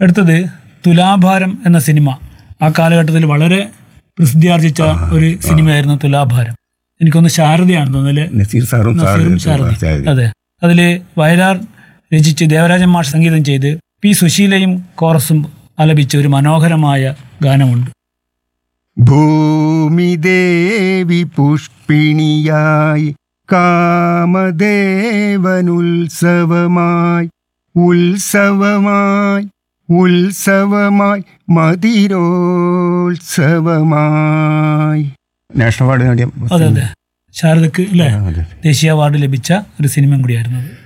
അടുത്തത് തുലാഭാരം എന്ന സിനിമ ആ കാലഘട്ടത്തിൽ വളരെ പ്രസിദ്ധിയാർജിച്ച ഒരു സിനിമയായിരുന്നു തുലാഭാരം എനിക്കൊന്ന് ശാരദയാണ് തോന്നുന്നത് നസീർ സാറും നസീറും ശാരദയും സാറും അതെ അതില് വയലാർ രചിച്ച് ദേവരാജൻ മാഷ് സംഗീതം ചെയ്ത് പി സുശീലയും കോറസും ആലപിച്ച ഒരു മനോഹരമായ ഗാനമുണ്ട് ഭൂമിദേവി പുഷ്പിണിയായി കാമദേവനുത്സവമായി ഉത്സവമായി ഉത്സവമായി മതിരോത്സവമായി നാഷണൽ അവാർഡ് നേടിയ അതെ അതെ ശാരദക്ക് അല്ലേ അതെ ദേശീയ അവാർഡ് ലഭിച്ച ഒരു സിനിമയും കൂടിയായിരുന്നു അത്